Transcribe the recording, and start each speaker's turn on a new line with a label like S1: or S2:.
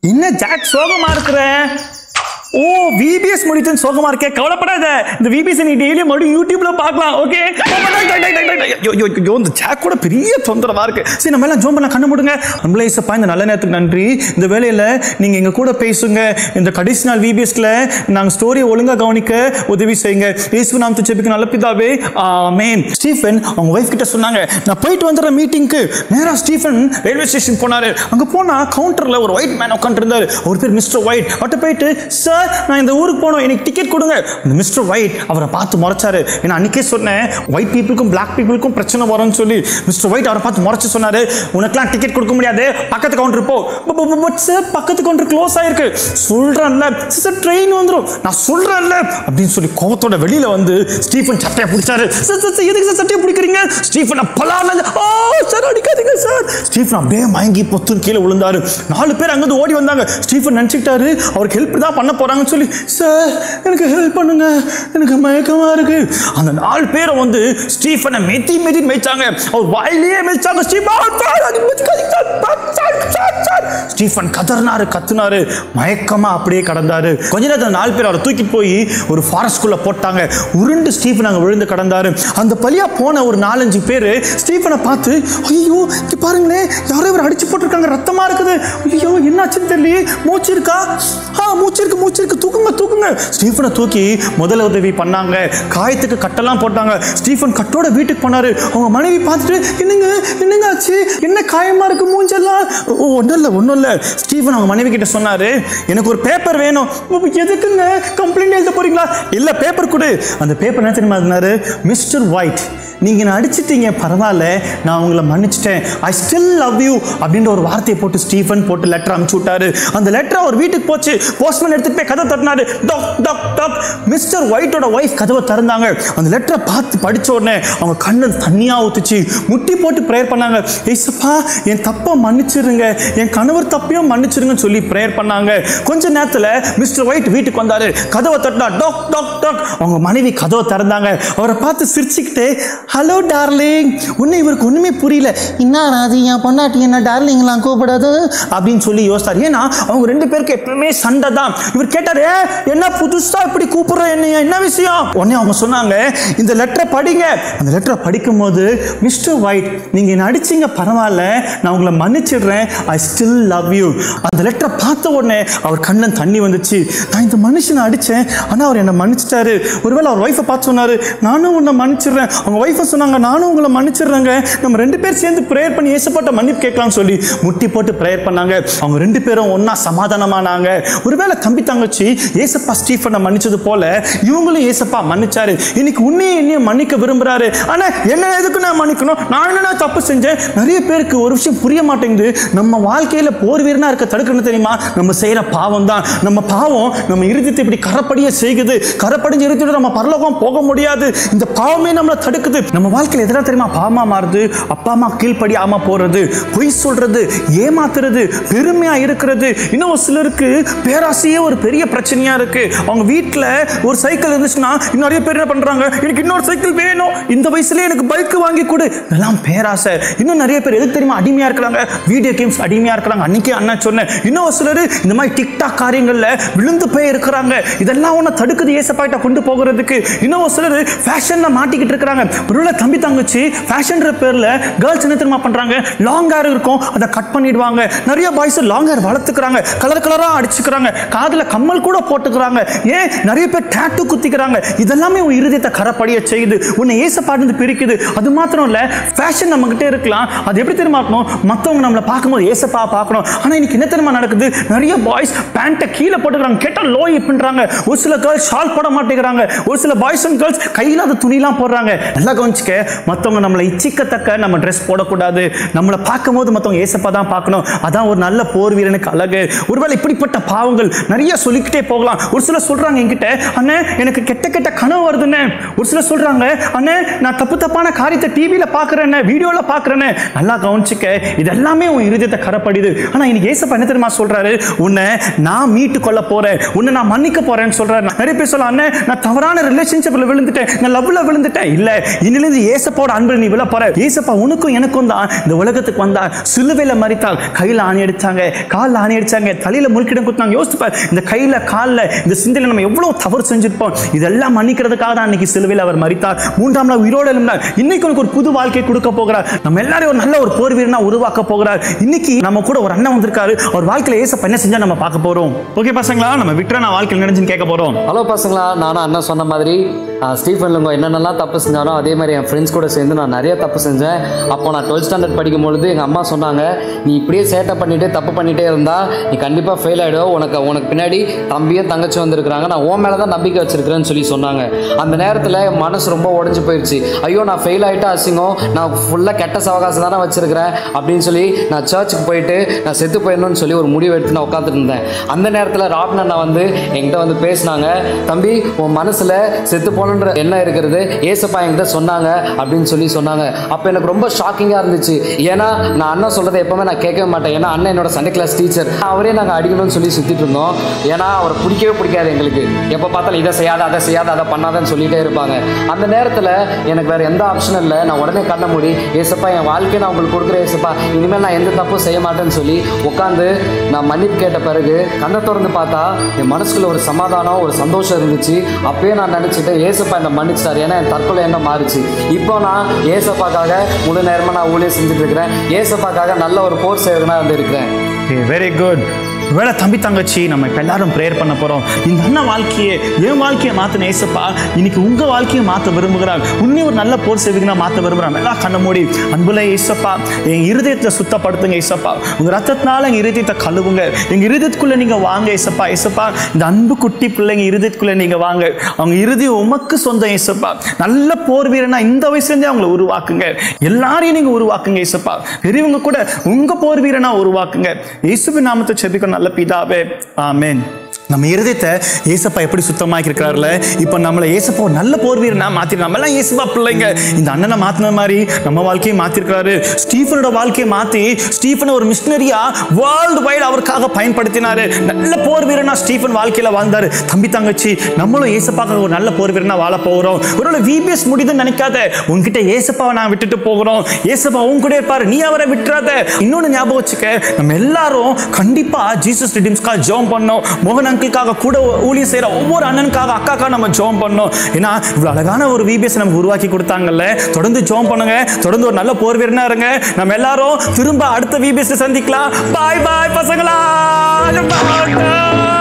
S1: என்ன ஜாக் சோகமா இருக்கிற ஓ விபிஎஸ் முடிச்சுன்னு சோகமா இருக்கே கவலைப்படாத இந்த விபிஎஸ் நீ டெய்லி மறுபடியும் யூடியூப்ல பார்க்கலாம் ஓகே இந்த ஜாக் கூட பெரிய தொந்தரவா இருக்கு சரி நம்ம எல்லாம் ஜோம் பண்ண கண்ணு மூடுங்க நம்மளே இசப்பா இந்த நல்ல நேரத்துக்கு நன்றி இந்த வேலையில நீங்க எங்க கூட பேசுங்க இந்த கடைசி நாள் விபிஎஸ்ல நாங்க ஸ்டோரியை ஒழுங்கா கவனிக்க உதவி செய்யுங்க இயேசு நாமத்தை ஜெபிக்க நல்ல பிதாவே ஆமென் ஸ்டீஃபன் அவங்க ஒய்ஃப் கிட்ட சொன்னாங்க நான் போயிட்டு வந்துடுறேன் மீட்டிங்க்கு நேரா ஸ்டீஃபன் ரயில்வே ஸ்டேஷன் போனாரு அங்க போனா கவுண்டர்ல ஒரு ஒயிட் மேன் உட்காந்துருந்தாரு அவர் பேர் மிஸ்டர் ஒயிட் அவர்கிட்ட போயிட்டு சார் நான் இந்த ஊருக்கு போனோம் எனக்கு டிக்கெட் கொடுங்க இந்த மிஸ்டர் ஒயிட் அவரை பார்த்து முறைச்சாரு ஏன்னா அன்னைக்கே சொன்னேன் ஒயிட் பீப்புளுக்கும் பிளாக் பீப்புளுக்கும் பிரச்சனை வரும்னு சொல்லி மிஸ்டர் ஒயிட் அவரை பார்த்து முறைச்சு சொன்னாரு உனக்கெல்லாம் டிக்கெட் கொடுக்க முடியாது பக்கத்து கவுண்டர் போ பட் சார் பக்கத்து கவுண்டர் க்ளோஸ் ஆயிருக்கு சொல்றேன்ல சார் ட்ரெயின் வந்துடும் நான் சொல்றேன்ல அப்படின்னு சொல்லி கோவத்தோட வெளியில வந்து ஸ்டீஃபன் சட்டையை பிடிச்சாரு சார் சார் சார், எதுக்கு சார் சட்டையை பிடிக்கிறீங்க ஸ்டீஃபன் அப்பலாம் ஓ சார் அடிக்காதீங்க சார் ஸ்டீஃபன் அப்படியே மயங்கி பொத்துன்னு கீழே விழுந்தாரு நாலு பேர் அங்கிருந்து ஓடி வந்தாங்க ஸ்டீஃபன் நினச்சிக்கிட்டாரு அவருக்கு ஹெல்ப் தான் பண்ண போறாங்கன்னு சொல்லி சார் எனக்கு ஹெல்ப் பண்ணுங்க எனக்கு மயக்கமா இருக்கு அந்த நாலு பேரை வந்து ஸ்டீஃபனை மெத்தி மெத்தி மேய்ச்சாங்க அவர் வாயிலேயே மேய்ச்சாங்க ஸ்டீஃபன் சார், அது மிதிக்காதீங்க sir, sir, sir, sir, sir. Stephen கதறினாரு கத்துனாரு மயக்கமா அப்படியே கடந்தாரு கொஞ்ச நேரத்தில் நாலு பேர் அவரை தூக்கிட்டு போய் ஒரு ஃபாரஸ்ட்குள்ள போட்டாங்க உருண்டு ஸ்டீஃபன் அங்க விழுந்து கடந்தாரு அந்த பலியா போன ஒரு நாலஞ்சு பேர் ஸ்டீஃபனை பார்த்து ஐயோ இங்க பாருங்களேன் யாரோ இவர் அடிச்சு போட்டிருக்காங்க ரத்தமா இருக்குது ஐயோ என்னாச்சுன்னு தெரியலையே மூச்சு இருக்கா ஆ மூச்சு இருக்கு மூச்சு இருக்கு தூக்குங்க தூக்குங்க ஸ்டீஃபனை தூக்கி முதல் உதவி பண்ணாங்க காயத்துக்கு கட்டெல்லாம் போட்டாங்க ஸ்டீஃபன் கட்டோட வீட்டுக்கு போனாரு அவங்க மனைவி பார்த்துட்டு என்னங்க என்னங்க ஆச்சு என்ன காயமா இருக்கு மூஞ்செல்லாம் ஓ ஒன்றும் இல்லை ஒன்றும் இல்லை ஸ்டீஃபன் அவங்க மனைவி கிட்ட சொன்னாரு எனக்கு ஒரு பேப்பர் வேணும் "ஓ, எதுக்குங்க கம்ப்ளைண்ட் எழுத போறீங்களா இல்ல பேப்பர் கொடு அந்த பேப்பர் என்ன தெரியுமா இருந்தாரு மிஸ்டர் ஒயிட் நீங்க என்ன அடிச்சிட்டீங்க பரவாயில்ல நான் உங்களை மன்னிச்சிட்டேன் ஐ ஸ்டில் லவ் யூ அப்படின்ற ஒரு வார்த்தையை போட்டு ஸ்டீஃபன் போட்டு லெட்டர் அனுப்பிச்சு விட்டாரு அந்த லெட்டர் அவர் வீட்டுக்கு போச்சு போஸ்ட்மேன் எடுத்துட்டு போய் கதை தட்டினாரு டக் டக் டக் மிஸ்டர் ஒயிட்டோட ஒய்ஃப் கதவை திறந்தாங்க அந்த லெட்டரை பார்த்து படிச்ச உடனே அவங்க கண்ணு தண்ணியா ஊத்துச்சு முட்டி போட்டு ப்ரேயர் பண்ணாங்க ஏசப்பா என் தப்பை மன்னிச்சிருங்க என் கணவர் தப்பையும் மன்னிச்சிருங்கன்னு சொல்லி ப்ரேயர் பண்ணாங்க கொஞ்ச நேரத்துல மிஸ்டர் ஒயிட் வீட்டுக்கு வந்தாரு கதவை தட்டினா டக் டக் டக் அவங்க மனைவி கதவை திறந்தாங்க அவரை பார்த்து சிரிச்சுக்கிட்டே ஹலோ டார்லிங் உன்னை இவருக்கு ஒண்ணுமே புரியல என்ன அது என் பொண்டாட்டி என்ன டார்லிங்லாம் கூப்பிடாது அப்படின்னு சொல்லி யோசித்தார் ஏன்னா அவங்க ரெண்டு பேருக்கு எப்பவுமே சண்டை தான் இவர் கேட்டாரு "ஏ, என்ன புதுசா இப்படி கூப்பிடுற என்னைய என்ன விஷயம் உடனே அவங்க சொன்னாங்க இந்த லெட்டரை படிங்க அந்த லெட்டரை படிக்கும் போது மிஸ்டர் ஒயிட் நீங்க என்ன அடிச்சீங்க பரவாயில்ல நான் உங்களை மன்னிச்சிடுறேன் ஐ ஸ்டில் லவ் யூ அந்த லெட்டரை பார்த்த உடனே அவர் கண்ணன் தண்ணி வந்துச்சு நான் இந்த மனுஷனை அடிச்சேன் ஆனா அவர் என்னை மன்னிச்சிட்டாரு ஒருவேளை அவர் ஒய்ஃபை பார்த்து சொன்னாரு நானும் உன்னை மன்னிச்சிடுறேன் அவங்க ஒய்ஃபை சொன்னாங்க நானும் உங்களை மன்னிச்சிடுறேங்க நம்ம ரெண்டு பேர் சேர்ந்து ப்ரேயர் பண்ணி ஏசப்பட்ட மன்னிப்பு கேட்கலாம்னு சொல்லி முட்டி போட்டு ப்ரேயர் பண்ணாங்க அவங்க ரெண்டு பேரும் ஒண்ணா சமாதானமானாங்க ஒருவேளை தம்பி தங்கச்சி ஏசப்பா ஸ்டீஃபனை மன்னிச்சது போல இவங்களும் ஏசப்பா மன்னிச்சாரு இன்னைக்கு உன்னையும் என்னையும் மன்னிக்க விரும்புறாரு ஆனா என்ன எதுக்கு நான் மன்னிக்கணும் நான் என்ன தப்பு செஞ்சேன் நிறைய பேருக்கு ஒரு விஷயம் புரிய மாட்டேங்குது நம்ம வாழ்க்கையில போர் வீரனா இருக்க தடுக்கணும் தெரியுமா நம்ம செய்யற பாவம் தான் நம்ம பாவம் நம்ம இருதயத்தை இப்படி கரப்படிய செய்குது கரப்படிஞ்ச இருதயத்தோட நம்ம பரலோகம் போக முடியாது இந்த பாவமே நம்மளை தடுக்குது நம்ம வாழ்க்கையில் எதனா தெரியுமா பாவமா மாறுது அப்பா அம்மா கீழ்ப்படியாம போறது பொய் சொல்றது ஏமாத்துறது பெருமையா இருக்கிறது இன்னும் ஒரு சிலருக்கு பேராசையே ஒரு பெரிய பிரச்சனையா இருக்கு அவங்க வீட்டில் ஒரு சைக்கிள் இருந்துச்சுன்னா இன்னும் நிறைய பேர் என்ன பண்றாங்க எனக்கு இன்னொரு சைக்கிள் வேணும் இந்த வயசுலயே எனக்கு பைக் வாங்கி கொடு இதெல்லாம் பேராசை இன்னும் நிறைய பேர் எதுக்கு தெரியுமா அடிமையா இருக்கிறாங்க வீடியோ கேம்ஸ் அடிமையா இருக்கிறாங்க அன்னைக்கே அண்ணா சொன்னேன் இன்னும் ஒரு சிலர் இந்த மாதிரி டிக்டாக் காரியங்கள்ல விழுந்து போய் இருக்கிறாங்க இதெல்லாம் ஒன்று தடுக்குது ஏசப்பாயிட்ட கொண்டு போகிறதுக்கு இன்னும் ஒரு சிலர் ஃபேஷன்ல மாட்டிக்கிட்டு இருக்கிறாங்க ஒருவேளை தம்பி தங்கச்சி ஃபேஷன்ற பேர்ல கேர்ள்ஸ் என்ன தெரியுமா பண்றாங்க லாங் ஹேர் இருக்கும் அதை கட் பண்ணிடுவாங்க நிறைய பாய்ஸ் லாங் ஹேர் வளர்த்துக்கிறாங்க கலர் கலரா அடிச்சுக்கிறாங்க காதுல கம்மல் கூட போட்டுக்கிறாங்க ஏன் நிறைய பேர் டேட்டு குத்திக்கிறாங்க இதெல்லாமே உன் இருதயத்தை கரப்படிய செய்யுது உன்னை ஏசப்பாடு பிரிக்குது அது மாத்திரம் இல்ல ஃபேஷன் நம்ம கிட்ட இருக்கலாம் அது எப்படி தெரியுமா இருக்கணும் மற்றவங்க நம்மளை பார்க்கும்போது ஏசப்பா பார்க்கணும் ஆனா இன்னைக்கு என்ன தெரியுமா நடக்குது நிறைய பாய்ஸ் பேண்ட்டை கீழே போட்டுக்கிறாங்க கேட்டா லோய் பின்றாங்க ஒரு சில கேர்ள்ஸ் ஷால் போட மாட்டேங்கிறாங்க ஒரு சில பாய்ஸ் அண்ட் கேர்ள்ஸ் கையில் அது துணிலாம் போடுறாங்க நல்லா கவனிச்சுக்க மற்றவங்க நம்மளை இச்சிக்கத்தக்க நம்ம ட்ரெஸ் போடக்கூடாது நம்மளை பார்க்கும்போது மற்றவங்க ஏசப்பா தான் பார்க்கணும் அதான் ஒரு நல்ல போர் வீரனுக்கு அழகு ஒருவேளை இப்படிப்பட்ட பாவங்கள் நிறைய சொல்லிக்கிட்டே போகலாம் ஒரு சிலர் சொல்றாங்க என்கிட்ட அண்ணே எனக்கு கெட்ட கெட்ட கனவு வருதுண்ணே ஒரு சிலர் சொல்றாங்க அண்ணே நான் தப்பு தப்பான காரியத்தை டிவியில பார்க்குறேன்னு வீடியோவில் பார்க்குறேன்னு நல்லா கவனிச்சுக்க இது எல்லாமே உன் இருதயத்தை கரப்படுது ஆனால் இன்னைக்கு ஏசப்பா என்ன தெரியுமா சொல்றாரு உன்னை நான் மீட்டு கொள்ள போறேன் உன்னை நான் மன்னிக்க போறேன்னு சொல்றாரு நிறைய பேர் சொல்ல அண்ணே நான் தவறான ரிலேஷன்ஷிப்ல விழுந்துட்டேன் நான் லவ்ல விழுந்துட்டேன் இல்ல இன்னிலிருந்து ஏசப்பாவோட அன்பு நீ விழ போற ஏசப்பா உனக்கும் எனக்கும் தான் இந்த உலகத்துக்கு வந்தா சிலுவையில மறித்தால் கையில ஆணி அடிச்சாங்க காலில் ஆணி அடிச்சாங்க தலையில முறுக்கிடம் கொடுத்தாங்க யோசிச்சு பாரு இந்த கையில காலில் இந்த சிந்தையில நம்ம எவ்வளவு தவறு செஞ்சிருப்போம் இதெல்லாம் மன்னிக்கிறதுக்காக தான் அன்னைக்கு சிலுவையில் அவர் மறித்தார் மூன்றாம் நாள் உயிரோடு எழுந்தார் இன்னைக்கு உனக்கு ஒரு புது வாழ்க்கை கொடுக்க போகிறார் நம்ம எல்லாரையும் ஒரு நல்ல ஒரு போர் வீரனா உருவாக்க போகிறார் இன்னைக்கு நம்ம கூட ஒரு அண்ணன் வந்திருக்காரு அவர் வாழ்க்கையில ஏசப்பா என்ன செஞ்சா நம்ம பார்க்க போறோம் ஓகே பசங்களா நம்ம விக்ர நான் வாழ்க்கையில் நினைச்சுன்னு கேட்க போறோம்
S2: ஹலோ பசங்களா நானும் அண்ணன் சொன்ன மாதிரி ஆஹ், ஸ்டீஃபன் லுங்கோ என்னென்னலாம் தப்பு செஞ்சாரோ அதே மாதிரி என் ஃப்ரெண்ட்ஸ் கூட சேர்ந்து நான் நிறைய தப்பு செஞ்சேன் அப்போ நான் டுவெல்த் ஸ்டாண்டர்ட் படிக்கும் பொழுது எங்கள் அம்மா சொன்னாங்க நீ இப்படியே சேட்டை பண்ணிட்டு தப்பு பண்ணிட்டே இருந்தா நீ கண்டிப்பாக ஃபெயில் ஆகிடும் உனக்கு உனக்கு பின்னாடி தம்பியும் தங்கச்சி வந்திருக்கிறாங்க நான் உன் மேலே தான் நம்பிக்கை வச்சிருக்கிறேன்னு சொல்லி சொன்னாங்க அந்த நேரத்தில் என் மனசு ரொம்ப உடஞ்சி போயிடுச்சு ஐயோ நான் ஃபெயில் ஆகிட்டா அசிங்கம் நான் ஃபுல்லாக கெட்ட சவகாசம் தானே வச்சிருக்கிறேன் அப்படின்னு சொல்லி நான் சர்ச்சுக்கு போயிட்டு நான் செத்து போயிடணும்னு சொல்லி ஒரு முடிவு எடுத்து நான் உட்காந்துட்டு இருந்தேன் அந்த நேரத்தில் ராப்ன அண்ணா வந்து என்கிட்ட வந்து பேசினாங்க தம்பி உன் மனசில் செத்து போகணுன்ற எண்ணம் இருக்கிறது ஏசப்பா என்கிட்ட சொன்னாங்க அப்படின்னு சொல்லி சொன்னாங்க அப்போ எனக்கு ரொம்ப ஷாக்கிங்காக இருந்துச்சு ஏன்னா நான் அண்ணன் சொல்கிறத எப்பவுமே நான் கேட்கவே மாட்டேன் ஏன்னா அண்ணன் என்னோட சண்டே கிளாஸ் டீச்சர் அவரே நாங்கள் அடிக்கணும்னு சொல்லி சுற்றிட்டு இருந்தோம் ஏன்னா அவரை பிடிக்கவே பிடிக்காது எங்களுக்கு எப்போ பார்த்தாலும் இதை செய்யாத அதை செய்யாத அதை பண்ணாதன்னு சொல்லிட்டே இருப்பாங்க அந்த நேரத்தில் எனக்கு வேறு எந்த ஆப்ஷனும் இல்லை நான் உடனே கண்ண மூடி ஏசப்பா என் வாழ்க்கையை நான் உங்களுக்கு கொடுக்குற ஏசப்பா இனிமேல் நான் எந்த தப்பும் செய்ய மாட்டேன்னு சொல்லி உட்காந்து நான் மன்னிப்பு கேட்ட பிறகு கண்ணை திறந்து பார்த்தா என் மனசுக்குள்ள ஒரு சமாதானம் ஒரு சந்தோஷம் இருந்துச்சு அப்பயே நான் நினச்சிட்டேன் ஏசப்பா என்னை மன்னிச்சிட்டார் ஏன்னா என் தற்கொலை என்ன மாறுச்சு இப்போ நான் ஏசப்பாக்காக முழு நேரமாக நான் ஊழியர் செஞ்சுட்டு இருக்கிறேன் ஏசப்பாக்காக நல்ல ஒரு போர் சேவகனாக வந்து இருக்கிறேன்
S1: வெரி குட் வேலை தம்பி தங்கச்சி நம்ம இப்ப எல்லாரும் ப்ரேயர் பண்ண போறோம் இந்த அண்ணன் வாழ்க்கையை என் வாழ்க்கையை மாத்தின ஏசப்பா இன்னைக்கு உங்க வாழ்க்கையை மாத்த விரும்புகிறார் உன்னை ஒரு நல்ல போர் சேவிகனா மாத்த விரும்புகிறான் எல்லாம் கண்ண மூடி அன்புல ஏசப்பா என் இருதயத்தை சுத்தப்படுத்துங்க ஏசப்பா உங்க ரத்தத்தினால எங்க இருதயத்தை கழுவுங்க எங்க இருதயத்துக்குள்ள நீங்க வாங்க ஏசப்பா ஏசப்பா இந்த அன்பு குட்டி பிள்ளைங்க இருதயத்துக்குள்ள நீங்க வாங்க அவங்க இருதயம் உமக்கு சொந்தம் ஏசப்பா நல்ல போர் வீரனா இந்த வயசுலேருந்தே அவங்கள உருவாக்குங்க எல்லாரையும் நீங்க உருவாக்குங்க ஏசப்பா பெரியவங்க கூட உங்க போர் வீரனா உருவாக்குங்க இயேசுவின் நாமத்தை செபிக்கும் நல்ல பிதாவே ஆமென் நம்ம இருதயத்தை ஏசப்பா எப்படி சுத்தமாக்கி இருக்கிறாருல இப்போ நம்மளை ஏசப்பா ஒரு நல்ல போர் வீரனா மாத்தி நம்ம எல்லாம் ஏசப்பா பிள்ளைங்க இந்த அண்ணனை மாத்தின மாதிரி நம்ம வாழ்க்கையை மாத்திருக்கிறாரு ஸ்டீஃபனோட வாழ்க்கையை மாத்தி ஸ்டீஃபனை ஒரு மிஷினரியா வேர்ல்டு வைடு அவருக்காக பயன்படுத்தினாரு நல்ல போர் வீரனா ஸ்டீஃபன் வாழ்க்கையில வாழ்ந்தாரு தம்பி தங்கச்சி நம்மளும் ஏசப்பாக்காக ஒரு நல்ல போர் வீரனா வாழ போகிறோம் ஒருவேளை விபிஎஸ் முடியுதுன்னு நினைக்காத உன்கிட்ட ஏசப்பாவை நான் விட்டுட்டு போகிறோம் ஏசப்பா உன் கூட இருப்பாரு நீ அவரை விட்டுறாத இன்னொன்னு ஞாபகம் வச்சுக்க நம்ம எல்லாரும் கண்டிப்பா ஜீசஸ் ரிடீம்ஸ்க்காக ஜோம் பண்ணோம் மோகன் அங்கிள்காக கூட ஊழியம் செய்யற ஒவ்வொரு அண்ணனுக்காக அக்காக்காக நம்ம ஜோம் பண்ணோம் ஏன்னா இவ்வளவு அழகான ஒரு விபிஎஸ் நமக்கு உருவாக்கி கொடுத்தாங்கல்ல தொடர்ந்து ஜோம் பண்ணுங்க தொடர்ந்து ஒரு நல்ல போர் வீரனா இருங்க நம்ம எல்லாரும் திரும்ப அடுத்த விபிஎஸ் சந்திக்கலாம் பாய் பாய் பசங்களா